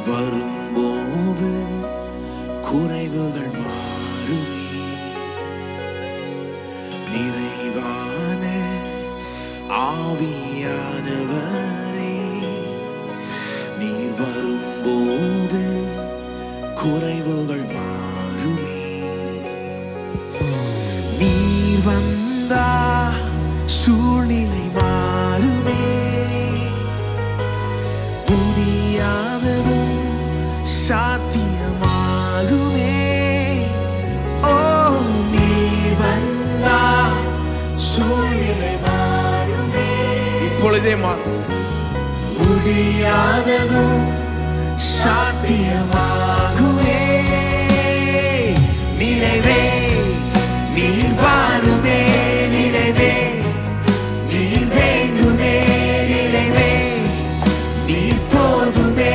வரும்போது குறைவுகள் மாறுமே நிறைவான ஆவியானவரே நீர் வரும்போது குறைவுகள் மாறுமே நீர் வந்தா சூழ்நிலை மாறுமே முடியாததும் சாத்தியமாகுமே ஓ நீர் வந்தா சூழ்நிலை மாறுமே இப்பொழுதே மாறும் முடியாததும் சாத்தியமாகுமே நிறைவே நீர் வாருமே நிறைவே நீர் வேண்டுமே நிறைவே நீர் போதுமே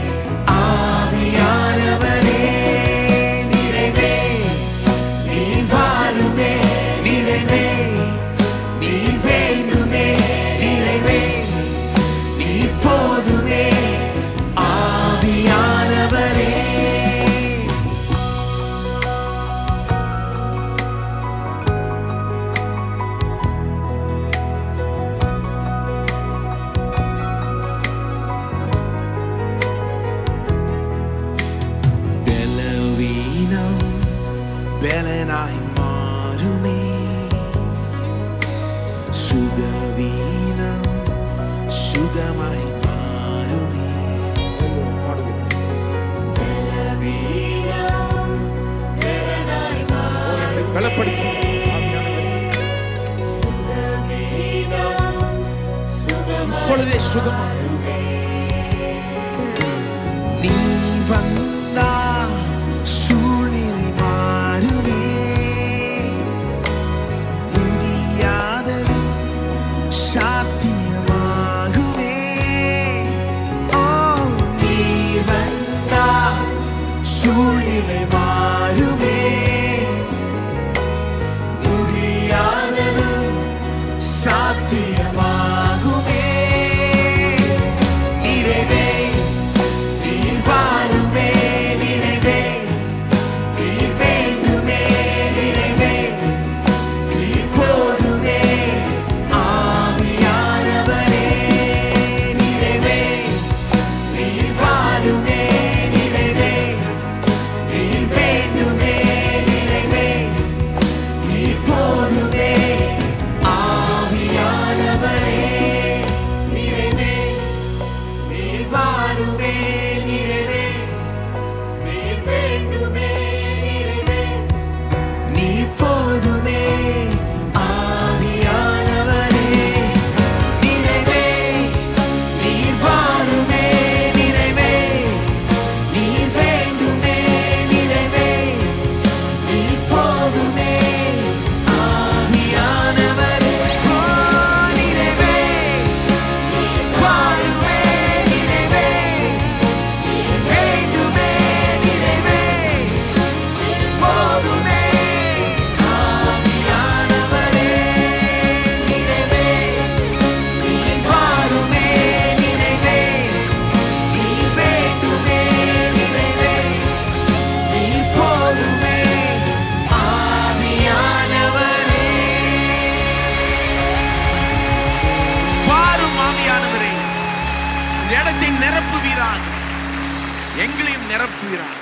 ஆவியானவரே நிறைவே நீர் வாருமே நிறைவே நீர் வேண்டுமே நிறைவே நீர் போதுமே ஆவியானவரே பலவீனம் பலனாய் மாறுமே சுகவீனம் சுகமாய் மாறுமே பலப்படுத்தி இப்பொழுதே சுகமா நீ வந்தா சூழ்நிலை மாறுமே முடியாதது சாத்தியமாகுமே ஓ நீ வந்தா சூழ்நிலை மாறுமே முடியாதது சாத்தியமாகுமே நிறைவே நீர் வாருமே நிறைவே நீர் வேண்டுமே நிறைவே நீர் போதுமே ஆவியானவரே நிறைவே நீர் வாருமே நிறைவே நீர் வேண்டுமே நிறைவே நீர் போதுமே ஆவியானவரே நிறைவே நீர் வாருமே நிறைவே நீர் வேண்டுமே நிறைவே நீர் போதுமே ஆவியானவரே நிறைவே நீர் வாருமே நிறைவே நீர் வேண்டுமே நிறைவே நீர் போதுமே ஆவியானவரே ஓ நிறைவே வாருமே நிறைவே வேண்டுமே நிறைவே போதுமே ஆவியானவரே நிறைவே நீர் வாருமே நிறைவே நீர் வேண்டுமே நிறைவே நீர் போதுமே ஆவியானவரே வாரும் ஆவியானவரே இந்த இடத்தை நிரப்புவீராக எங்களையும் நிரப்புவீராக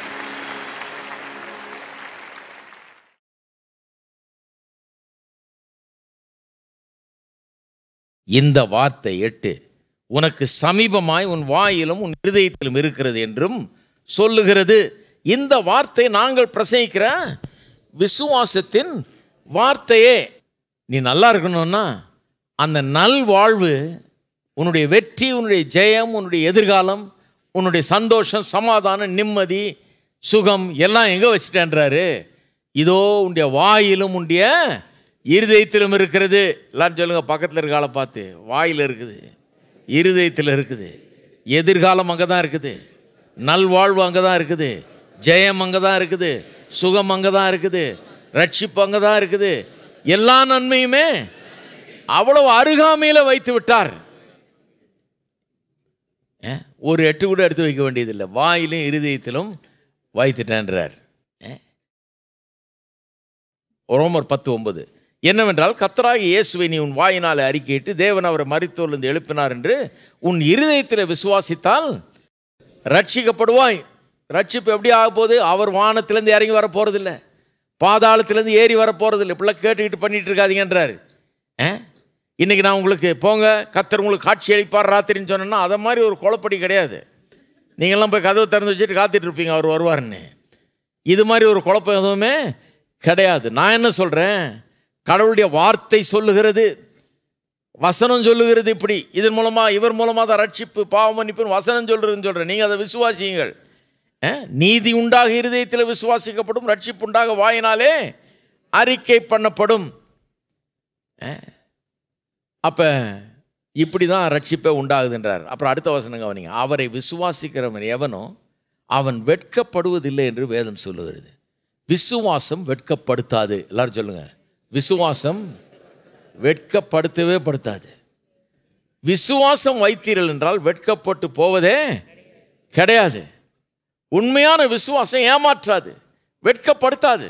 இந்த வார்த்தை எட்டு உனக்கு சமீபமாய் உன் வாயிலும் உன் இருதயத்திலும் இருக்கிறது என்றும் சொல்லுகிறது இந்த வார்த்தை நாங்கள் பிரசங்கிக்கிற விசுவாசத்தின் வார்த்தையே நீ நல்லா இருக்கணும்னா அந்த நல்வாழ்வு உன்னுடைய வெற்றி உன்னுடைய ஜெயம் உன்னுடைய எதிர்காலம் உன்னுடைய சந்தோஷம் சமாதானம் நிம்மதி சுகம் எல்லாம் எங்கே வச்சுட்டேன்றாரு இதோ உன்னுடைய வாயிலும் உன்னுடைய இருதயத்திலும் இருக்கிறது எல்லாரும் சொல்லுங்க பக்கத்தில் இருக்க ஆளை பார்த்து வாயில் இருக்குது இருதயத்தில் இருக்குது எதிர்காலம் அங்கே தான் இருக்குது நல்வாழ்வு அங்கே தான் இருக்குது ஜெயம் அங்கே தான் இருக்குது சுகம் அங்கே தான் இருக்குது ரட்சிப்பு அங்கே தான் இருக்குது எல்லா நன்மையுமே அவ்வளவு அருகாமையில் வைத்து விட்டார் ஏ, ஒரு எட்டு கூட எடுத்து வைக்க வேண்டியதில்லை வாயிலும் இருதயத்திலும் வைத்துட்டேன்றார் ரோமர் பத்து ஒன்பது என்னவென்றால் கத்தராகி இயேசுவை நீ உன் வாயினால் அறிக்கையிட்டு தேவன் அவரை மறித்தோர்லிருந்து எழுப்பினார் என்று உன் இருதயத்தில் விசுவாசித்தால் ரட்சிக்கப்படுவாய் ரட்சிப்பு எப்படி ஆக போகுது அவர் வானத்திலேருந்து இறங்கி வர போகிறதில்ல பாதாளத்திலேருந்து ஏறி வர போகிறதில்ல இப்படிலாம் கேட்டுக்கிட்டு பண்ணிட்டு இருக்காதீங்கன்றாரு ஆ? இன்னைக்கு நான் உங்களுக்கு போங்க கத்தர் உங்களுக்கு காட்சி அளிப்பார் ராத்திரின்னு சொன்னேன்னா அதை மாதிரி ஒரு குழப்படி கிடையாது நீங்கள்லாம் போய் கதவை திறந்து வச்சுட்டு காத்துட்டு இருப்பீங்க அவர் வருவாருன்னு இது மாதிரி ஒரு குழப்பம் எதுவுமே கிடையாது நான் என்ன சொல்கிறேன் கடவுளுடைய வார்த்தை சொல்லுகிறது வசனம் சொல்லுகிறது இப்படி இதன் மூலமாக இவர் மூலமாக தான் ரட்சிப்பு பாவ மன்னிப்புன்னு வசனம் சொல்கிறதுன்னு சொல்கிறேன் நீங்கள் அதை விசுவாசியுங்கள் அஹ், நீதி உண்டாக இருதயத்தில் விசுவாசிக்கப்படும் ரட்சிப்பு உண்டாக வாயினாலே அறிக்கை பண்ணப்படும் அப்போ இப்படி தான் ரட்சிப்பே உண்டாகுதுன்றார் அப்புறம் அடுத்த வசனம் கவனிங்க அவரை விசுவாசிக்கிறவன் எவனோ அவன் வெட்கப்படுவதில்லை என்று வேதம் சொல்லுகிறது விசுவாசம் வெட்கப்படுத்தாது எல்லாரும் சொல்லுங்க விசுவாசம் வெட்கப்படுத்தவே படுத்தாது விசுவாசம் வைத்தீர்கள் என்றால் வெட்கப்பட்டு போவதே கிடையாது உண்மையான விசுவாசம் ஏமாற்றாது வெட்கப்படுத்தாது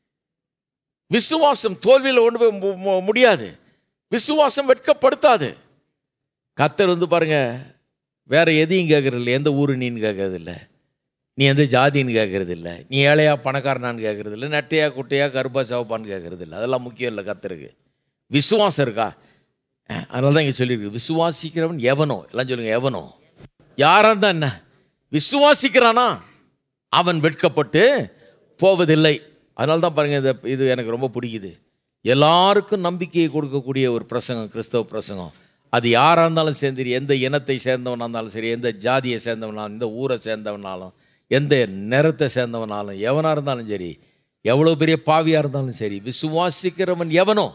விசுவாசம் தோல்வியில் கொண்டு போய் மு- மு- முடியாது விசுவாசம் வெட்கப்படுத்தாது கத்தர் வந்து பாருங்க வேற எதையும் கேட்கறதில்ல எந்த ஊரு நீன்னு கேட்கறதில்ல நீ எந்த ஜாதின்னு கேட்கறதில்ல நீ ஏழையா பணக்காரனான்னு கேட்கறதில்ல நட்டையா குட்டையா கருப்பா சிவப்பான்னு கேட்கறதில்ல அதெல்லாம் முக்கியம் இல்லை கத்தருக்கு விசுவாசம் இருக்கா அஹ், அதனால தான் இங்கே சொல்லியிருக்கு விசுவாசிக்கிறவன் எவனோ எல்லாம் சொல்லுங்க எவனோ யாரா இருந்தா என்ன விசுவாசிக்கிறானா அவன் வெட்கப்பட்டு போவதில்லை அதனால தான் பாருங்க இது இது எனக்கு ரொம்ப பிடிக்குது எல்லாருக்கும் நம்பிக்கையை கொடுக்கக்கூடிய ஒரு பிரசங்கம் கிறிஸ்தவ பிரசங்கம் அது யாராக இருந்தாலும் சரி எந்த இனத்தை சேர்ந்தவனாக இருந்தாலும் சரி எந்த ஜாதியை சேர்ந்தவனாலும் எந்த ஊரை சேர்ந்தவனாலும் எந்த நிறத்தை சேர்ந்தவனாலும் எவனாக இருந்தாலும் சரி எவ்வளோ பெரிய பாவியாக இருந்தாலும் சரி விசுவாசிக்கிறவன் எவனோ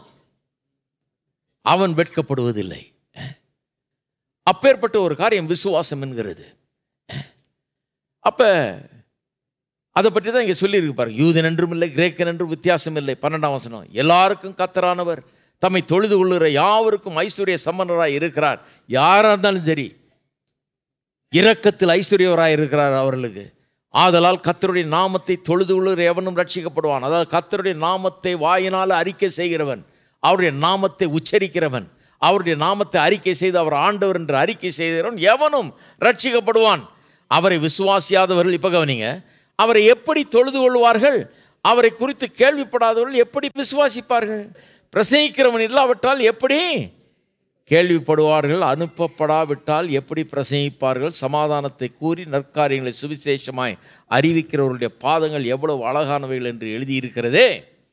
அவன் வெட்கப்படுவதில்லை அப்பேற்பட்ட ஒரு காரியம் விசுவாசம் என்கிறது அப்ப அதை பற்றி தான் இங்கே சொல்லியிருக்கு பாருங்க யூதன் என்றும் இல்லை கிரேக்கன் என்றும் வித்தியாசம் இல்லை பன்னெண்டாம் வசனம் எல்லாருக்கும் கத்தரானவர் தம்மை தொழுது கொள்ளுகிற யாவருக்கும் ஐஸ்வர்ய சம்பந்தராய் இருக்கிறார் யாராக இருந்தாலும் சரி இரக்கத்தில் ஐஸ்வர்யவராய் இருக்கிறார் அவர்களுக்கு ஆதலால் கத்தருடைய நாமத்தை தொழுது கொள்ளுகிற எவனும் ரட்சிக்கப்படுவான் அதாவது கத்தருடைய நாமத்தை வாயினால் அறிக்கை செய்கிறவன் அவருடைய நாமத்தை உச்சரிக்கிறவன் அவருடைய நாமத்தை அறிக்கை செய்து அவர் ஆண்டவர் என்று அறிக்கை செய்கிறவன் எவனும் ரட்சிக்கப்படுவான் அவரை விசுவாசியாதவர்கள் இப்போ கவனிங்க அவரை எப்படி தொழுது கொள்வார்கள் அவரை குறித்து கேள்விப்படாதவர்கள் எப்படி விசுவாசிப்பார்கள் பிரசங்கிக்கிறவன் இல்லாவிட்டால் எப்படி கேள்விப்படுவார்கள் அனுப்பப்படாவிட்டால் எப்படி பிரசங்கிப்பார்கள் சமாதானத்தை கூறி நற்காரியங்களை சுவிசேஷமாய் அறிவிக்கிறவர்களுடைய பாதங்கள் எவ்வளவு அழகானவைகள் என்று எழுதியிருக்கிறதே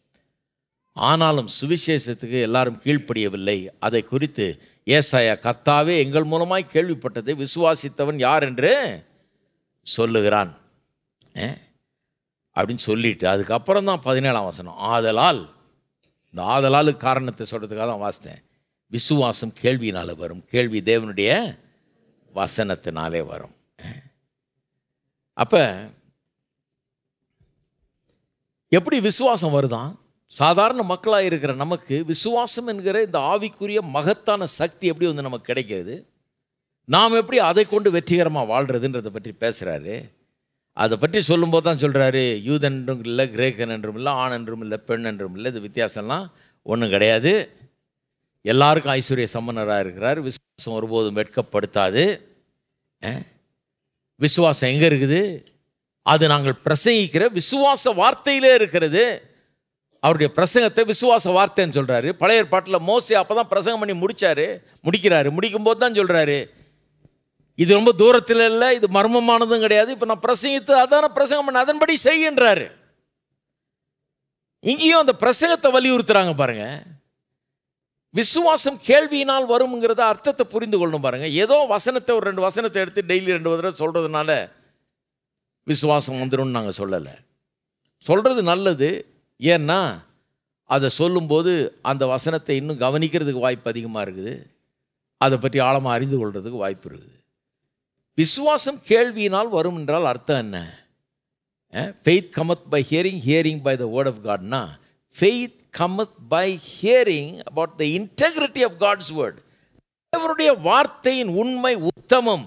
ஆனாலும் சுவிசேஷத்துக்கு எல்லாரும் கீழ்ப்படியவில்லை அதை குறித்து ஏசாயா கர்த்தாவே எங்கள் மூலமாய் கேள்விப்பட்டதை விசுவாசித்தவன் யார் என்று சொல்லுகிறான் ஏ? அப்படின்னு சொல்லிட்டு அதுக்கப்புறம் தான் பதினேழாம் வசனம் ஆதலால் இந்த ஆதலாலுக்கு காரணத்தை சொல்கிறதுக்காக தான் வாசித்தேன் விசுவாசம் கேள்வியினால் வரும் கேள்வி தேவனுடைய வசனத்தினாலே வரும் அப்போ எப்படி விசுவாசம் வருதான் சாதாரண மக்களாக இருக்கிற நமக்கு விசுவாசம் என்கிற இந்த ஆவிக்குரிய மகத்தான சக்தி எப்படி வந்து நமக்கு கிடைக்கிறது நாம் எப்படி அதை கொண்டு வெற்றிகரமாக வாழ்கிறதுன்றதை பற்றி பேசுகிறாரு அதை பற்றி சொல்லும்போது தான் சொல்கிறாரு யூதன் என்றும் இல்லை கிரேக்கன் என்றும் இல்லை ஆண் என்றும் இல்லை பெண் என்றும் இல்லை இந்த வித்தியாசம்லாம் ஒன்றும் கிடையாது எல்லாருக்கும் ஐஸ்வர்ய சம்பன்னராக இருக்கிறார் விசுவாசம் ஒருபோதும் வெட்கப்படுத்தாது அஹ்? விசுவாசம் எங்கே இருக்குது அது நாங்கள் பிரசங்கிக்கிற விசுவாச வார்த்தையிலே இருக்கிறது அவருடைய பிரசங்கத்தை விசுவாச வார்த்தைன்னு சொல்கிறாரு பழைய ஏற்பாட்டில் மோசே அப்போ தான் பிரசங்கம் பண்ணி முடிச்சாரு முடிக்கிறாரு முடிக்கும்போது தான் சொல்கிறாரு இது ரொம்ப தூரத்தில் இல்லை இது மர்மமானதும் கிடையாது இப்போ நான் பிரசங்கித்து அதான பிரசங்கம் பண்ண அதன்படி செய்கின்றாரு இங்கேயும் அந்த பிரசங்கத்தை வலியுறுத்துறாங்க பாருங்க விசுவாசம் கேள்வியினால் வரும்ங்கிறத அர்த்தத்தை புரிந்து கொள்ளணும் பாருங்க ஏதோ வசனத்தை ஒரு ரெண்டு வசனத்தை எடுத்து டெய்லி ரெண்டு தடவை சொல்றதுனால விசுவாசம் வந்துடும்னு நாங்கள் சொல்லலை சொல்றது நல்லது ஏன்னா அதை சொல்லும்போது அந்த வசனத்தை இன்னும் கவனிக்கிறதுக்கு வாய்ப்பு அதிகமாக இருக்குது அதை பற்றி ஆழமாக அறிந்து கொள்றதுக்கு வாய்ப்பு இருக்குது விசுவாசம் கேள்வியினால் வரும் என்றால் அர்த்தம் என்ன faith cometh by hearing hearing by the word of God faith cometh by hearing about the integrity of God's word அவருடைய வார்த்தையின் உண்மை உத்தமம்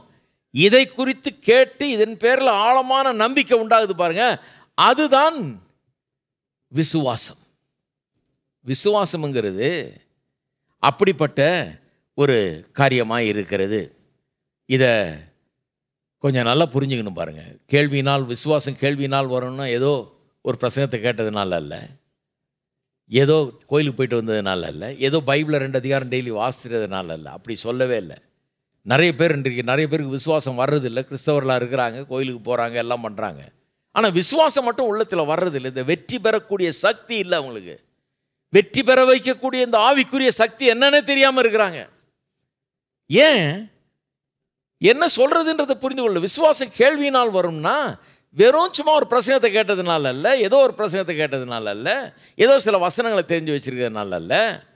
இதை குறித்து கேட்டு இதன் பேரில் ஆழமான நம்பிக்கை உண்டாகுது பாருங்க அதுதான் விசுவாசம் விசுவாசம்ங்கிறது அப்படிப்பட்ட ஒரு காரியமாக இருக்கிறது இதை கொஞ்சம் நல்லா புரிஞ்சுக்கணும் பாருங்க கேள்வியினால் விசுவாசம் கேள்வியினால் வரணும்னா ஏதோ ஒரு பிரசங்கத்தை கேட்டதுனால அல்ல ஏதோ கோயிலுக்கு போயிட்டு வந்ததுனால அல்ல ஏதோ பைபிளை ரெண்டு அதிகாரம் டெய்லி வாசிக்கிறதுனால அல்ல அப்படி சொல்லவே இல்லை நிறைய பேர் இன்றைக்கு நிறைய பேருக்கு விசுவாசம் வர்றதில்லை கிறிஸ்தவர்களாக இருக்கிறாங்க கோயிலுக்கு போகிறாங்க எல்லாம் பண்ணுறாங்க ஆனால் விசுவாசம் மட்டும் உள்ளத்தில் வர்றதில்லை இந்த வெற்றி பெறக்கூடிய சக்தி இல்லை அவங்களுக்கு வெற்றி பெற வைக்கக்கூடிய இந்த ஆவிக்குரிய சக்தி என்னன்னே தெரியாமல் இருக்கிறாங்க ஏன் என்ன சொல்றதுன்றதை புரிந்து கொள்ள விசுவாசம் கேள்வியினால் வரும்னா வெறும் சும்மா ஒரு பிரசங்கத்தை கேட்டதுனால அல்ல ஏதோ ஒரு பிரசங்கத்தை கேட்டதுனால அல்ல ஏதோ சில வசனங்களை தெரிஞ்சு வச்சிருக்கிறதுனால அல்ல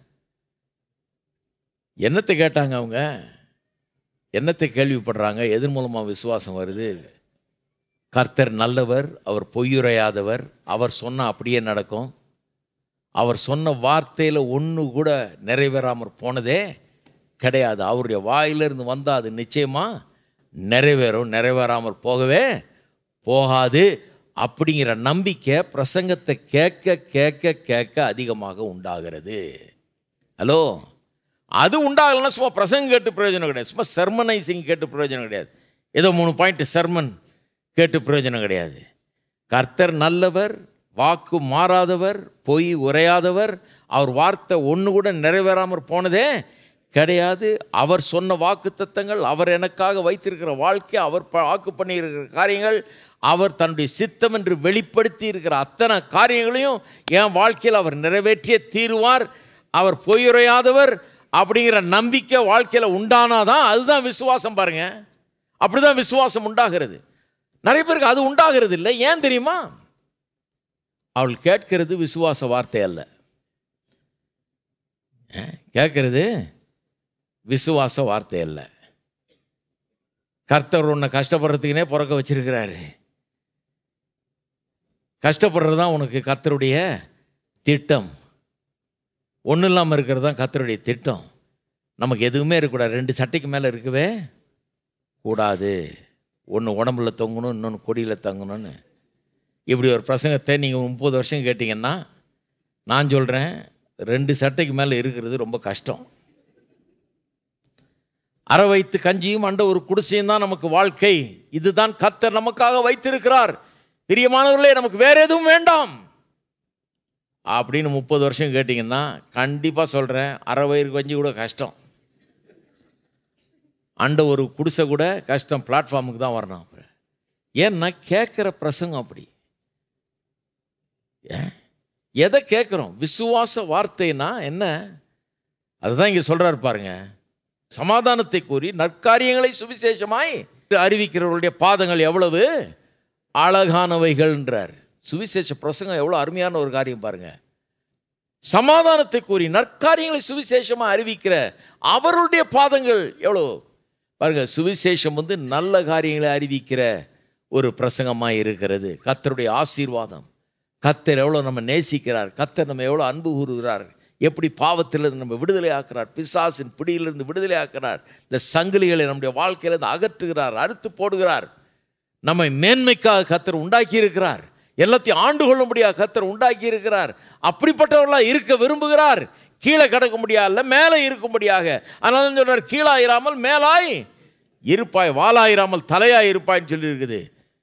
என்னத்தை கேட்டாங்க அவங்க என்னத்தை கேள்விப்படுறாங்க எதன் மூலமாக விசுவாசம் வருது கர்த்தர் நல்லவர் அவர் பொய்யுரையாதவர் அவர் சொன்ன அப்படியே நடக்கும் அவர் சொன்ன வார்த்தையில் ஒன்று கூட நிறைவேறாமற் போனதே கிடையாது அவருடைய வாயிலிருந்து வந்தால் அது நிச்சயமாக நிறைவேறும் நிறைவேறாமல் போகவே போகாது அப்படிங்கிற நம்பிக்கை பிரசங்கத்தை கேட்க கேட்க கேட்க அதிகமாக உண்டாகிறது ஹலோ அது உண்டாகலைன்னா சும்மா பிரசங்கம் கேட்டு பிரயோஜனம் கிடையாது சும்மா செர்மனைசிங் கேட்டு பிரயோஜனம் கிடையாது ஏதோ மூணு பாயிண்ட் செர்மன் கேட்டு பிரயோஜனம் கிடையாது கர்த்தர் நல்லவர் வாக்கு மாறாதவர் பொய் உரையாதவர் அவர் வார்த்தை ஒன்று கூட நிறைவேறாமற் போனதே கிடையாது அவர் சொன்ன வாக்கு தத்தங்கள் அவர் எனக்காக வைத்திருக்கிற வாழ்க்கை அவர் ப- வாக்கு பண்ணியிருக்கிற காரியங்கள் அவர் தன்னுடைய சித்தம் என்று வெளிப்படுத்தி இருக்கிற அத்தனை காரியங்களையும் என் வாழ்க்கையில் அவர் நிறைவேற்றியே தீருவார் அவர் பொய்யுரையாதவர் அப்படிங்கிற நம்பிக்கை வாழ்க்கையில் உண்டானாதான் அதுதான் விசுவாசம் பாருங்க அப்படிதான் விசுவாசம் உண்டாகிறது நிறைய பேருக்கு அது உண்டாகிறது இல்லை ஏன் தெரியுமா அவள் கேட்கிறது விசுவாச வார்த்தை அல்ல அஹ், கேட்கிறது விசுவாச வார்த்தை அல்ல கர்த்தர் உன்னை கஷ்டப்படுறதுக்குனே பிறக்க வச்சிருக்கிறாரு கஷ்டப்படுறது தான் உனக்கு கர்த்தருடைய திட்டம் ஒன்றும் இல்லாமல் இருக்கிறது தான் கர்த்தருடைய திட்டம் நமக்கு எதுவுமே இருக்கக்கூடாது ரெண்டு சட்டைக்கு மேலே இருக்கவே கூடாது ஒன்று உடம்புல தொங்கணும் இன்னொன்று கொடியில் தங்கணும்னு இப்படி ஒரு பிரசங்கத்தை நீங்கள் முப்பது வருஷம் கேட்டிங்கன்னா நான் சொல்கிறேன் ரெண்டு சட்டைக்கு மேலே இருக்கிறது ரொம்ப கஷ்டம் அரை வைத்து கஞ்சியும் அண்ட ஒரு குடிசையும் தான் நமக்கு வாழ்க்கை இதுதான் கர்த்தர் நமக்காக வைத்திருக்கிறார் பிரியமானவர்களே நமக்கு வேற எதுவும் வேண்டாம் அப்படின்னு முப்பது வருஷம் கேட்டிங்கன்னா கண்டிப்பாக சொல்கிறேன் அரை வயிறு கஞ்சி கூட கஷ்டம் அண்ட ஒரு குடிசை கூட கஷ்டம் பிளாட்ஃபார்முக்கு தான் வரணும் அப்புறம் ஏன்னா கேட்குற பிரசங்கம் அப்படி ஏன் எதை கேட்குறோம் விசுவாச வார்த்தைனா என்ன அதுதான் இங்கே சொல்கிறாரு பாருங்க சமாதானத்தை கூறி நற்காரியங்களை சுவிசேஷமாய் அறிவிக்கிறவருடைய பாதங்கள் எவ்வளவு அழகானவைகள்ன்றார் சுவிசேஷ பிரசங்கம் எவ்வளோ அருமையான ஒரு காரியம் பாருங்க சமாதானத்தை கூறி நற்காரியங்களை சுவிசேஷமா அறிவிக்கிற அவருடைய பாதங்கள் எவ்வளோ பாருங்க சுவிசேஷம் வந்து நல்ல காரியங்களை அறிவிக்கிற ஒரு பிரசங்கமாக இருக்கிறது கர்த்தருடைய ஆசீர்வாதம் கர்த்தர் எவ்வளோ நம்ம நேசிக்கிறார் கர்த்தர் நம்ம எவ்வளோ அன்பு கூறுகிறார் எப்படி பாவத்திலிருந்து நம்ம விடுதலை ஆக்குறார் பிசாசின் பிடியிலிருந்து விடுதலை ஆக்குறார் இந்த சங்கிலிகளை நம்முடைய வாழ்க்கையிலிருந்து அகற்றுகிறார் அறுத்து போடுகிறார் நம்மை மேன்மைக்காக கத்தர் உண்டாக்கி இருக்கிறார் எல்லாத்தையும் ஆண்டு கொள்ளும்படியாக கத்தர் உண்டாக்கி இருக்கிறார் அப்படிப்பட்டவர்களாக இருக்க விரும்புகிறார் கீழே கிடக்க முடியாதுல்ல மேலே இருக்கும்படியாக அதனால தான் சொல்றார் கீழாயிராமல் மேலாய் இருப்பாய் வாலாயிராமல் தலையாய் இருப்பாய்ன்னு சொல்லியிருக்குது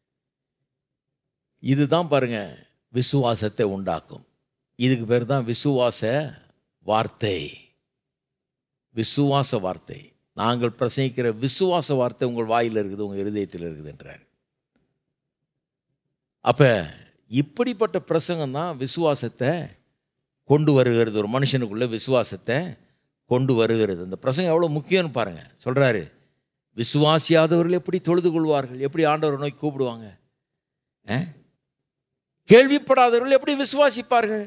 இதுதான் பாருங்க விசுவாசத்தை உண்டாக்கும் இதுக்கு பேர் தான் விசுவாச வார்த்தை விசுவாச வார்த்தை நாங்கள் பிரசங்கிக்கிற விசுவாச வார்த்தை உங்கள் வாயில் இருக்குது உங்கள் இருதயத்தில் இருக்குதுன்றார் அப்போ இப்படிப்பட்ட பிரசங்கம் தான் விசுவாசத்தை கொண்டு வருகிறது ஒரு மனுஷனுக்குள்ள விசுவாசத்தை கொண்டு வருகிறது அந்த பிரசங்கம் எவ்வளோ முக்கியம்னு பாருங்கள் சொல்கிறாரு விசுவாசியாதவர்கள் எப்படி தொழுது கொள்வார்கள் எப்படி ஆண்டவரை நோக்கி கூப்பிடுவாங்க ஆ? கேள்விப்படாதவர்கள் எப்படி விசுவாசிப்பார்கள்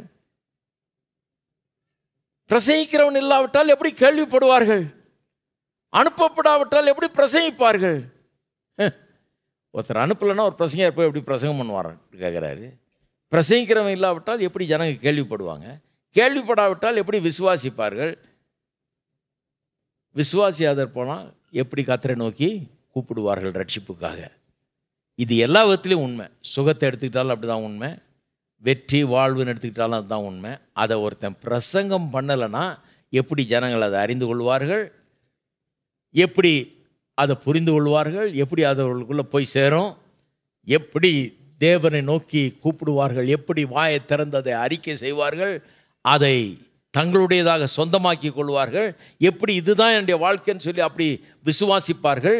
பிரசங்கிக்கிறவன் இல்லாவிட்டால் எப்படி கேள்விப்படுவார்கள் அனுப்பப்படாவிட்டால் எப்படி பிரசங்கிப்பார்கள் ஹ். ஒருத்தர் அனுப்பலைன்னா ஒரு பிரசங்கர் போய் எப்படி பிரசங்கம் பண்ணுவாரான்னு கேட்குறாரு பிரசங்கிக்கிறவன் இல்லாவிட்டால் எப்படி ஜனங்க கேள்விப்படுவாங்க கேள்விப்படாவிட்டால் எப்படி விசுவாசிப்பார்கள் விசுவாசியாதர் போனால் எப்படி கத்தரை நோக்கி கூப்பிடுவார்கள் ரட்சிப்புக்காக இது எல்லா விதத்துலையும் உண்மை சுகத்தை எடுத்துக்கிட்டாலும் அப்படி தான் உண்மை வெற்றி வாழ்வுன்னு எடுத்துக்கிட்டாலும் அதுதான் உண்மை அதை ஒருத்தன் பிரசங்கம் பண்ணலைன்னா எப்படி ஜனங்கள் அதை அறிந்து கொள்வார்கள் எப்படி அதை புரிந்து கொள்வார்கள் எப்படி அது அவர்களுக்குள்ளே போய் சேரும் எப்படி தேவனை நோக்கி கூப்பிடுவார்கள் எப்படி வாயை திறந்து அதை அறிக்கை செய்வார்கள் அதை தங்களுடையதாக சொந்தமாக்கி கொள்வார்கள் எப்படி இதுதான் என்னுடைய வாழ்க்கைன்னு சொல்லி அப்படி விசுவாசிப்பார்கள்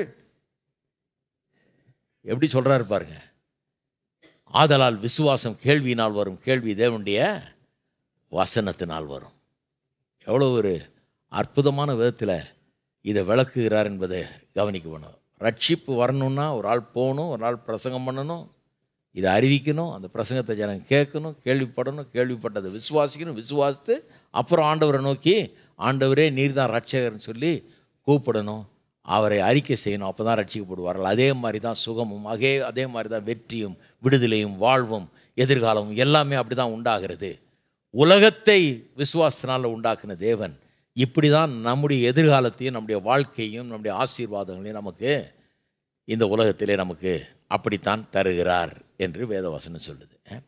எப்படி சொல்றாரு பாருங்க ஆதலால் விசுவாசம் கேள்வியினால் வரும் கேள்வி தேவனுடைய வசனத்தினால் வரும் எவ்வளோ ஒரு அற்புதமான விதத்தில் இதை விளக்குகிறார் என்பதை கவனிக்க வேணும் ரட்சிப்பு வரணும்னா ஒரு ஆள் போகணும் ஒரு ஆள் பிரசங்கம் பண்ணணும் இதை அறிவிக்கணும் அந்த பிரசங்கத்தை ஜனங்க கேட்கணும் கேள்விப்படணும் கேள்விப்பட்டதை விசுவாசிக்கணும் விசுவாசித்து அப்புறம் ஆண்டவரை நோக்கி ஆண்டவரே நீர் தான் ரட்சகர்னு சொல்லி கூப்பிடணும் அவரை அறிக்கை செய்யணும் அப்போ தான் ரட்சிக்கப்படுவார்கள் அதே மாதிரி தான் சுகமும் அதே அதே மாதிரி தான் வெற்றியும் விடுதலையும் வாழ்வும் எதிர்காலமும் எல்லாமே அப்படி தான் உண்டாகிறது உலகத்தை விசுவாசத்தினால் உண்டாக்குன தேவன் இப்படி தான் நம்முடைய எதிர்காலத்தையும் நம்முடைய வாழ்க்கையும் நம்முடைய ஆசீர்வாதங்களையும் நமக்கு இந்த உலகத்திலே நமக்கு அப்படித்தான் தருகிறார் என்று வேதவசனம் சொல்லுது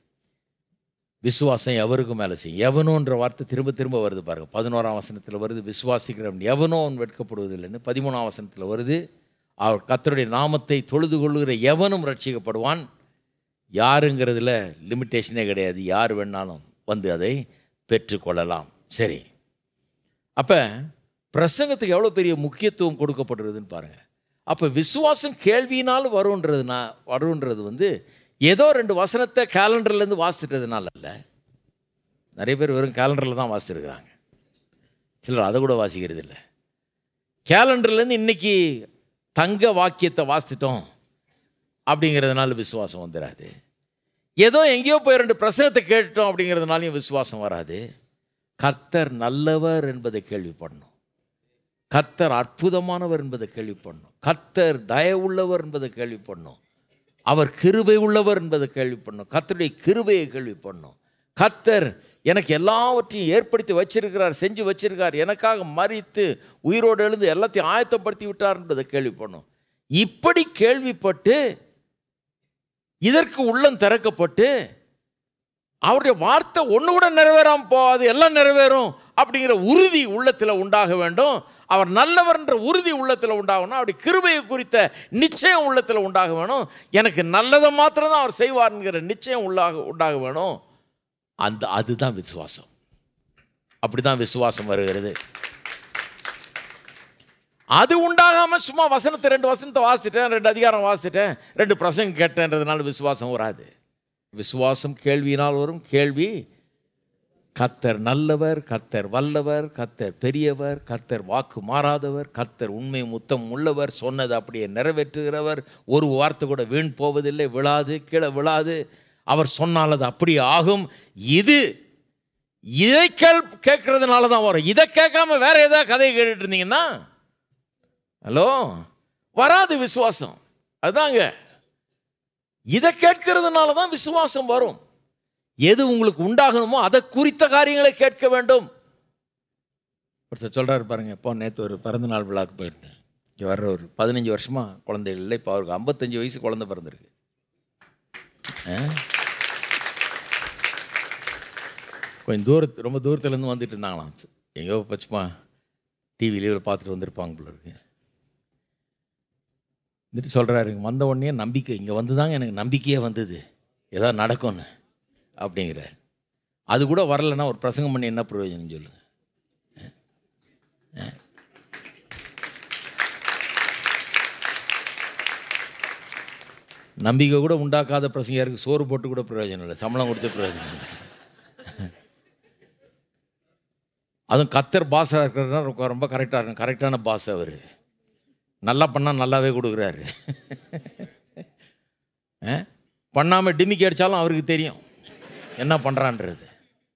விசுவாசம் எவருக்கும் மேலே செய்யும் எவனோன்ற வார்த்தை திரும்ப திரும்ப வருது பாருங்க பதினோராம் வசனத்தில் வருது விசுவாசிக்கிறவன் எவனோ அவன் வெட்கப்படுவதில்லைன்னு பதிமூணாம் வசனத்தில் வருது அவர் கர்த்தருடைய நாமத்தை தொழுது கொள்ளுகிற எவனும் ரட்சிக்கப்படுவான் யாருங்கிறதுல லிமிட்டேஷனே கிடையாது யார் வேணாலும் வந்து அதை பெற்றுக்கொள்ளலாம் சரி அப்போ பிரசங்கத்துக்கு எவ்வளோ பெரிய முக்கியத்துவம் கொடுக்கப்படுறதுன்னு பாருங்கள் அப்போ விசுவாசம் கேள்வியினால் வரும்ன்றதுனா வரும்ன்றது வந்து ஏதோ ரெண்டு வசனத்தை கேலண்டர்லேருந்து வாசிட்டதுனால இல்லை நிறைய பேர் வெறும் கேலண்டரில் தான் வாசிச்சிருக்கிறாங்க சிலர் அதை கூட வாசிக்கிறது இல்லை கேலண்டர்லேருந்து இன்னைக்கு தங்க வாக்கியத்தை வாசிச்சிட்டோம் அப்படிங்கிறதுனால விசுவாசம் வந்துடாது ஏதோ எங்கேயோ போய் ரெண்டு பிரசங்கத்தை கேட்டுட்டோம் அப்படிங்கிறதுனாலையும் விசுவாசம் வராது கர்த்தர் நல்லவர் என்பதை கேள்விப்படணும் கர்த்தர் அற்புதமானவர் என்பதை கேள்விப்படணும் கர்த்தர் தயவுள்ளவர் என்பதை கேள்விப்படணும் அவர் கிருபை உள்ளவர் என்பதை கேள்விப்படணும் கர்த்தருடைய கிருபையை கேள்விப்படணும் கர்த்தர் எனக்கு எல்லாவற்றையும் ஏற்படுத்தி வச்சிருக்கிறார் செஞ்சு வச்சிருக்கார் எனக்காக மறித்து உயிரோடு எழுந்து எல்லாத்தையும் ஆயத்தப்படுத்தி விட்டார் என்பதை கேள்விப்படணும் இப்படி கேள்விப்பட்டு இதற்கு உள்ளம் திறக்கப்பட்டு அவருடைய வார்த்தை ஒன்று கூட நிறைவேறாம போகாது எல்லாம் நிறைவேறும் அப்படிங்கிற உறுதி உள்ளத்தில் உண்டாக வேண்டும் அவர் நல்லவர்ன்ற உறுதி உள்ளத்தில் உண்டாகணும் அப்படி கிருபையை குறித்த நிச்சயம் உள்ளத்தில் உண்டாக வேணும் எனக்கு நல்லதை மாத்திரம் தான் அவர் செய்வார்ங்கிற நிச்சயம் உள்ளாக உண்டாக வேணும் அந்த அதுதான் விசுவாசம் அப்படிதான் விசுவாசம் வருகிறது அது உண்டாகாம சும்மா வசனத்தை ரெண்டு வசனத்தை வாசிச்சிட்டேன் ரெண்டு அதிகாரம் வாசிச்சிட்டேன் ரெண்டு பிரசங்கம் கேட்டேன்றதுனால விசுவாசம் வராது விசுவாசம் கேள்வியினால் வரும் கேள்வி கர்த்தர் நல்லவர் கர்த்தர் வல்லவர் கர்த்தர் பெரியவர் கர்த்தர் வாக்கு மாறாதவர் கர்த்தர் உண்மை முத்தம் உள்ளவர் சொன்னது அப்படியே நிறைவேற்றுகிறவர் ஒரு வார்த்தை கூட வீண் போவதில்லை விழாது கீழே விழாது அவர் சொன்னால் அது அப்படியே ஆகும் இது இதை கேள் கேட்கறதுனால தான் வரும் இதை கேட்காம வேற ஏதாவது கதையை கேட்டுட்டு இருந்தீங்கன்னா ஹலோ வராது விசுவாசம் அதாங்க இதை கேட்கறதுனால தான் விசுவாசம் வரும் எது உங்களுக்கு உண்டாகணுமோ அதை குறித்த காரியங்களை கேட்க வேண்டும் ஒருத்தர் சொல்றாரு பாருங்க இப்போ நேற்று ஒரு பிறந்தநாள் விழாக்கு போயிருந்தேன் இங்கே வர்ற ஒரு பதினஞ்சு வருஷமா குழந்தைகள் இல்லை இப்போ அவருக்கு ஐம்பத்தஞ்சு வயசு குழந்தை பிறந்திருக்கு ஆ? கொஞ்சம் தூரத்து ரொம்ப தூரத்துலேருந்து வந்துட்டு இருந்தாங்களாம் எங்கேயோ பச்சுமா டிவிலேயே பார்த்துட்டு வந்திருப்பாங்க போல இருக்கு வந்துட்டு சொல்கிறாரு இங்கே வந்த உடனே நம்பிக்கை இங்கே வந்து தாங்க எனக்கு நம்பிக்கையே வந்தது ஏதாவது நடக்கும்னு அப்படிங்கிறார் அது கூட வரலைன்னா ஒரு பிரசங்கம் பண்ணி என்ன பிரயோஜனம் சொல்லுங்க நம்பிக்கை கூட உண்டாக்காத பிரசங்கருக்கு சோறு போட்டு கூட பிரயோஜனம் இல்லை சம்பளம் கொடுத்து பிரயோஜனம் இல்லை அதுவும் கத்தர் பாஸாக இருக்கிறதுனா ரொம்ப- ரொம்ப கரெக்டாக இருக்கும் கரெக்டான பாஸ் அவர் நல்லா பண்ணால் நல்லாவே கொடுக்குறாரு பண்ணாமல் டிமிக்கி அடித்தாலும் அவருக்கு தெரியும் என்ன பண்ணுறான்றது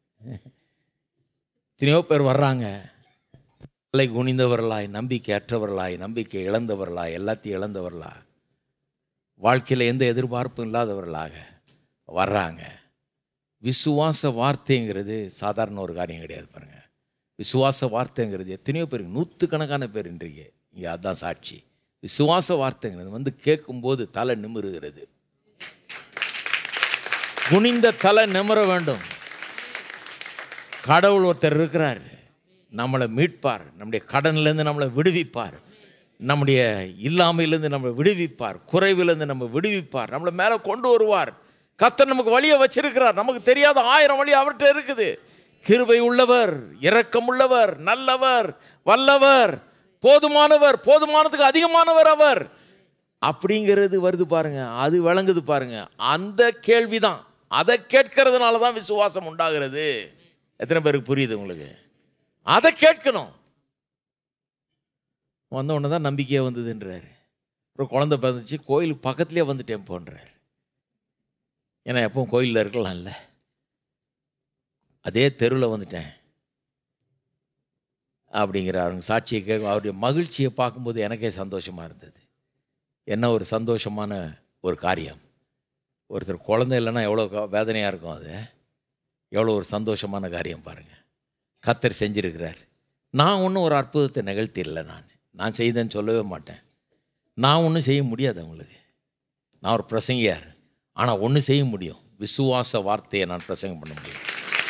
எத்தனையோ பேர் வர்றாங்க தலை குனிந்தவர்களாய் நம்பிக்கை அற்றவர்களாய் நம்பிக்கை இழந்தவர்களாய் எல்லாத்தையும் இழந்தவர்களாய் வாழ்க்கையில் எந்த எதிர்பார்ப்பும் இல்லாதவர்களாக வர்றாங்க விசுவாச வார்த்தைங்கிறது சாதாரண ஒரு காரியம் கிடையாது பாருங்க விசுவாச வார்த்தைங்கிறது எத்தனையோ பேருக்கு நூற்றுக்கணக்கான பேர் இன்றைக்கு இங்கே அதான் சாட்சி விசுவாச வார்த்தைங்கிறது வந்து கேட்கும்போது தலை நிமிருகிறது குனிந்த தலை நிமிர வேண்டும் கடவுள் ஒருத்தர் இருக்கிறார் நம்மளை மீட்பார் நம்முடைய கடன்லேருந்து நம்மளை விடுவிப்பார் நம்முடைய இல்லாமையிலேருந்து நம்மளை விடுவிப்பார் குறைவிலேருந்து நம்ம விடுவிப்பார் நம்மளை மேலே கொண்டு வருவார் கர்த்தர் நமக்கு வழியை வச்சிருக்கிறார் நமக்கு தெரியாத ஆயிரம் வழி அவர்கிட்ட இருக்குது கிருபை உள்ளவர் இரக்கம் உள்ளவர் நல்லவர் வல்லவர் போதுமானவர் போதுமானதுக்கு அதிகமானவர் அவர் அப்படிங்கிறது வருது பாருங்க அது விளங்குது பாருங்க அந்த கேள்விதான் அதை கேட்கறதுனால தான் விசுவாசம் உண்டாகிறது எத்தனை பேருக்கு புரியுது உங்களுக்கு அதை கேட்கணும் வந்த உடனே தான் நம்பிக்கையாக வந்ததுன்றாரு ஒரு குழந்தை பிறந்துச்சு கோயிலுக்கு பக்கத்துலேயே வந்துட்டேன் போன்றார் ஏன்னா எப்பவும் கோயிலில் இருக்கலாம்ல அதே தெருவில் வந்துட்டேன் அப்படிங்கிற அவங்க சாட்சியை கேட்க அவருடைய மகிழ்ச்சியை பார்க்கும்போது எனக்கே சந்தோஷமாக இருந்தது என்ன ஒரு சந்தோஷமான ஒரு காரியம் ஒருத்தர் குழந்தை இல்லைன்னா எவ்வளோ வேதனையாக இருக்கும் அது எவ்வளோ ஒரு சந்தோஷமான காரியம் பாருங்கள் கத்தர் செஞ்சிருக்கிறார் நான் ஒன்றும் ஒரு அற்புதத்தை நிகழ்த்திடல நான் நான் செய்தேன்னு சொல்லவே மாட்டேன் நான் ஒன்றும் செய்ய முடியாது உங்களுக்கு நான் ஒரு பிரசங்கியார் ஆனால் ஒன்று செய்ய முடியும் விசுவாச வார்த்தையை நான் பிரசங்கம் பண்ண முடியும்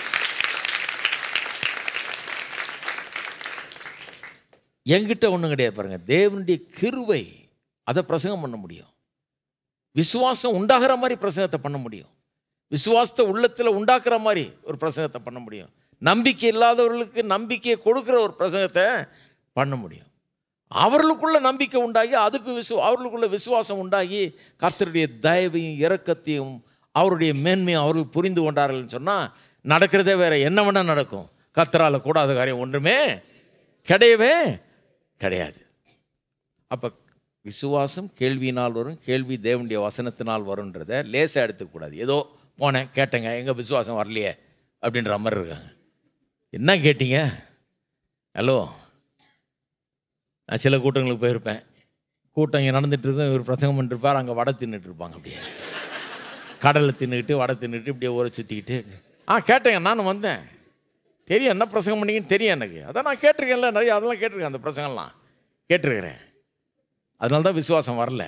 என்கிட்ட ஒன்றும் கிடையாது பாருங்க தேவனுடைய கிருவை அதை பிரசங்கம் பண்ண முடியும் விசுவாசம் உண்டாகிற மாதிரி பிரசங்கத்தை பண்ண முடியும் விசுவாசத்தை உள்ளத்தில் உண்டாக்குற மாதிரி ஒரு பிரசங்கத்தை பண்ண முடியும் நம்பிக்கை இல்லாதவர்களுக்கு நம்பிக்கையை கொடுக்குற ஒரு பிரசங்கத்தை பண்ண முடியும் அவர்களுக்குள்ள நம்பிக்கை உண்டாகி அதுக்கு விசு அவர்களுக்குள்ள விசுவாசம் உண்டாகி கர்த்தருடைய தயவையும் இரக்கத்தையும் அவருடைய மேன்மையும் அவர்கள் புரிந்து கொண்டார்கள்னு சொன்னால் நடக்கிறதே வேற என்ன வேணால் நடக்கும் கர்த்தரால் கூடாத காரியம் ஒன்றுமே கிடையவே கிடையாது அப்போ விசுவாசம் கேள்வியினால் வரும் கேள்வி தேவனுடைய வசனத்தினால் வரும்ன்றதை லேசாக எடுத்துக்கூடாது ஏதோ போனேன் கேட்டேங்க எங்கள் விசுவாசம் வரலையே அப்படின்ற மாதிரி இருக்காங்க என்ன கேட்டீங்க ஹலோ நான் சில கூட்டங்களுக்கு போயிருப்பேன் கூட்டம் இங்கே நடந்துட்டு இருக்கும் இவர் பிரசங்கம் பண்ணிருப்பார் அங்கே வடை தின்னுட்டு இருப்பாங்க அப்படியே கடலை தின்னுக்கிட்டு வடை தின்னுட்டு இப்படியே ஊரை சுற்றிக்கிட்டு ஆ கேட்டேங்க நானும் வந்தேன் தெரியும் என்ன பிரசங்கம் பண்ணீங்கன்னு தெரியும் எனக்கு அதான் நான் கேட்டிருக்கேன்ல நிறைய அதெல்லாம் கேட்டிருக்கேன் அந்த பிரசங்கம்லாம் கேட்டிருக்கிறேன் அதனால தான் விசுவாசம் வரல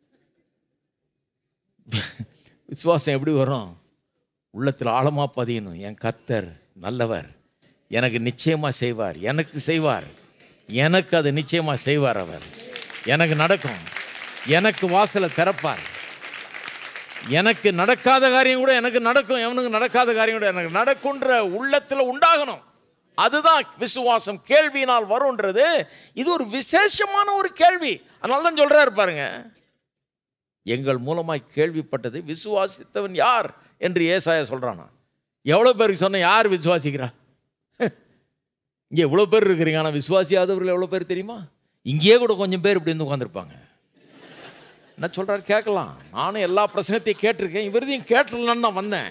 விசுவாசம் எப்படி வரும் உள்ளத்தில் ஆழமாக பதியணும் என் கர்த்தர் நல்லவர் எனக்கு நிச்சயமாக செய்வார் எனக்கு செய்வார் எனக்கு அது நிச்சயமாக செய்வார் அவர் எனக்கு நடக்கும் எனக்கு வாசலை திறப்பார் எனக்கு நடக்காத காரியம் கூட எனக்கு நடக்கும் எவனுக்கு நடக்காத காரியம் கூட எனக்கு நடக்குன்ற உள்ளத்தில் உண்டாகணும் அதுதான் விசுவாசம் கேள்வியினால் வரும்ன்றது இது ஒரு விசேஷமான ஒரு கேள்வி அதனால தான் சொல்றாரு பாருங்க எங்கள் மூலமாய் கேள்விப்பட்டதை விசுவாசித்தவன் யார் என்று ஏசாயா சொல்றானா எவ்வளோ பேருக்கு சொன்ன யார் விசுவாசிக்கிறா இங்கே எவ்வளோ பேர் இருக்கிறீங்க ஆனால் விசுவாசியாதவர்கள் எவ்வளோ பேர் தெரியுமா இங்கேயே கூட கொஞ்சம் பேர் இப்படி வந்து உட்காந்துருப்பாங்க என்ன சொல்றாரு கேட்கலாம் நானும் எல்லா பிரசங்கத்தையும் கேட்டிருக்கேன் இவரதையும் கேட்டுடலான்னு தான் வந்தேன்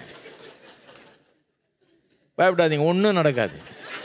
பயப்படாதீங்க ஒன்றும் நடக்காது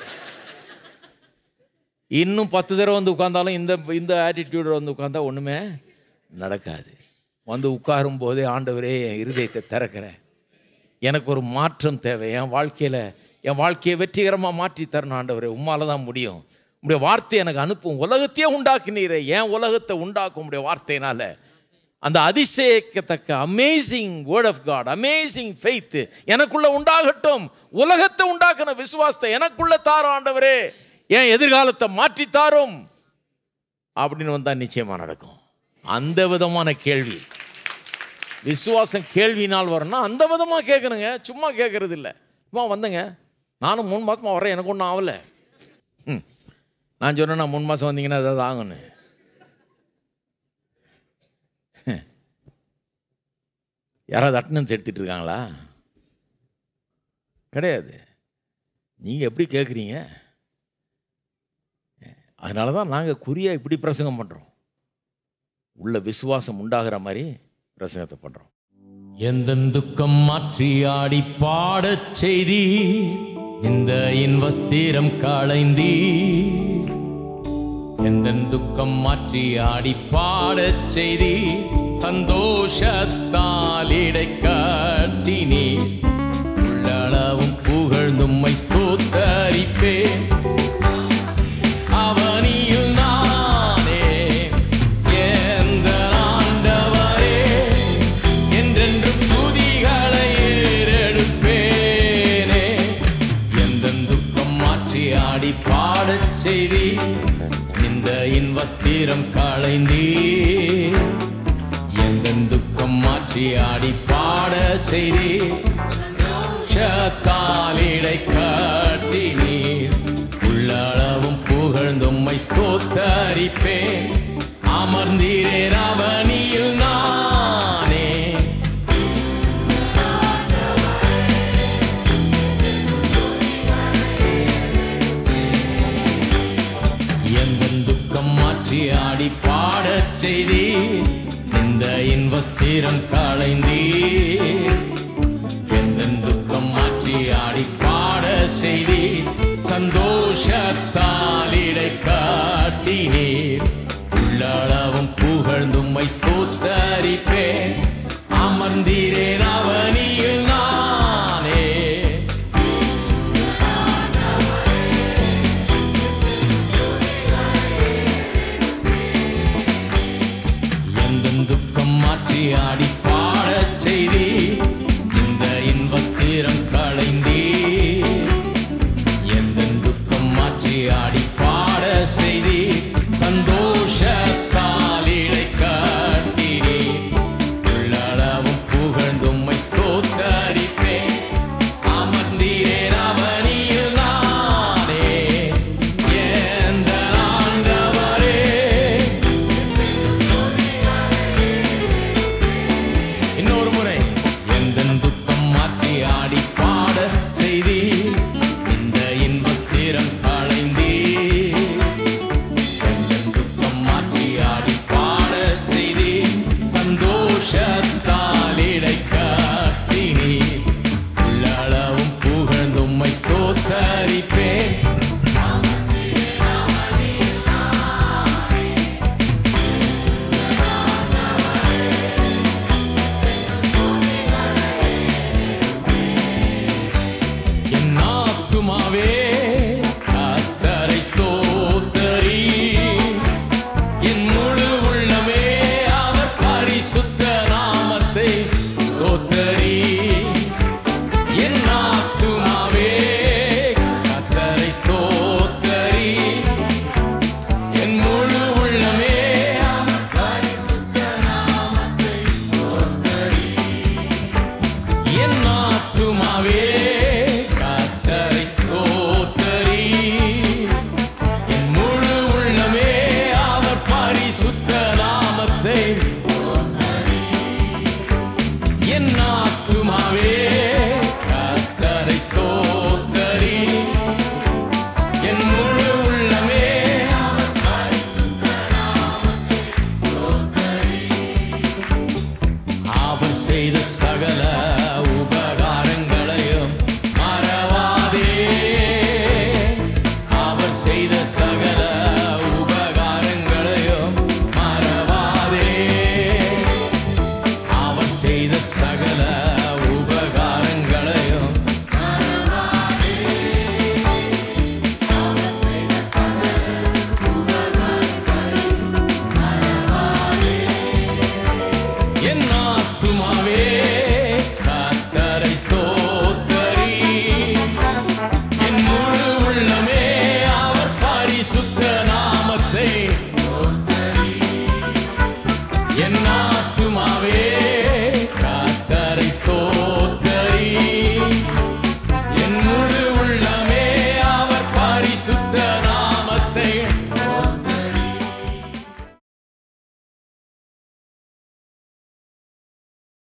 இன்னும் பத்து தடவை வந்து உட்கார்ந்தாலும் இந்த இந்த ஆட்டிடியூடில் வந்து உட்கார்ந்தா ஒன்றுமே நடக்காது வந்து உட்காரும் போதே ஆண்டவரே என் இருதயத்தை திறக்கிறேன் எனக்கு ஒரு மாற்றம் தேவை என் வாழ்க்கையில் என் வாழ்க்கையை வெற்றிகரமாக மாற்றி தரணும் ஆண்டவரே உம்மால தான் முடியும் உங்களுடைய வார்த்தை எனக்கு அனுப்பும் உலகத்தையே உண்டாக்குனீரே என் உலகத்தை உண்டாக்கும் உங்களுடைய வார்த்தையினால அந்த அதிசயிக்கத்தக்க amazing word of God amazing faith எனக்குள்ள உண்டாகட்டும் உலகத்தை உண்டாக்கின விசுவாசத்தை எனக்குள்ள தாரும் ஆண்டவரே என் எதிர்காலத்தை மாற்றி தாரும் அப்படின்னு வந்தா நிச்சயமா நடக்கும் அந்த விதமான கேள்வி விசுவாசம் கேள்வினால் வரும்னா அந்த விதமாக கேட்கணுங்க சும்மா கேட்கறது இல்லை சும்மா வந்தேங்க நானும் மூணு மாதமாக வரேன் எனக்கு ஒன்றும் ஆகலை ம் நான் சொன்னேன் நான் மூணு மாதம் வந்தீங்கன்னா ஏதாவது ஆகணும் யாராவது அட்டண்டன்ஸ் எடுத்துட்டு இருக்காங்களா கிடையாது நீங்கள் எப்படி கேட்குறீங்க அதனால தான் நாங்கள் குறியாக இப்படி பிரசங்கம் பண்ணுறோம் உள்ள விசுவாசம் உண்டாகிற மாதிரி பிரசங்கத்தை பண்ணுறோம் எந்த துக்கம் மாற்றி ஆடி பாடச் செய்தி இந்த இன்வஸ்திரம் களைந்தி எந்த துக்கம் மாற்றி ஆடி பாடச் செய்தி சந்தோஷத்தால் இடை காட்டினீ உள்ளளவும் புகழ்ந்தும்மை ஸ்தோத்தரிப்பேன் அவனியில் நானே இன்பஸ்திரம் களைந்தீர் எந்த துக்கம் மாற்றி ஆடி பாட செய்தி காலிடை காட்டினீர் உள்ளளவும் புகழ்ந்தும்மை ஸ்தோத்தரிப்பேன் அமர்ந்தீரே ரவணியில் நானே எந்த துக்கம் மாற்றி ஆடி பாடச் செய்தி இந்த இன்வஸ்திரம் களைந்தீர் எந்த துக்கம் மாற்றி ஆடி பாட செய்தி சந்தோஷத்தால் இடை காட்டினீர் உள்ளளவும் புகழ்ந்தும்மை ஸ்தோத்தரிப்பேன் அமர்ந்தீரேன் அவனியில் நானே எந்த துக்கம் மாற்றி ஆடி பாடச் செய்தி இந்த இன்வஸ்திரம் களைந்தீர் எந்த துக்கம் மாற்றி ஆடி பாட செய்தி சந்தோஷத்தால் இடை காட்டினீர் உள்ளளவும் புகழ்ந்தும்மை ஸ்தோத்தரிப்பேன் அமர்ந்தீரே ரவணியில் நானே எந்த ஆண்டவரே இன்னொரு முறை எந்த துக்கம் மாற்றி ஆடி பாட செய்தி இந்த இன்வஸ்திரம் களைந்தீ எந்த துக்கம் மாற்றி ஆடி பாட செய்தி சந்தோஷத்தால் இடை காட்டினீ உள்ளளவும் புகழ்ந்தும்மை ஸ்தோத்தரிப்பேன் என் ஆத்துமாவே கர்த்தரை ஸ்தோத்தரி என் முழு உள்ளமே அவர் பரிசுத்த நாமத்தை ஸ்தோத்தரி என் ஆத்துமாவே கர்த்தரை ஸ்தோத்தரி என் முழு உள்ளமே அவர் பரிசுத்த நாமத்தை ஸ்தோத்தரி என் ஆத்துமாவே கர்த்தரை ஸ்தோத்தரி என் முழு உள்ளமே அவர் பரிசுத்த நாமத்தை என் ஆத்துமாவே கர்த்தரை ஸ்தோத்தரி என் முழு உள்ளமே அவர் பரிசுத்த நாமத்தை ஸ்தோத்தரி அவர் செய்த சகல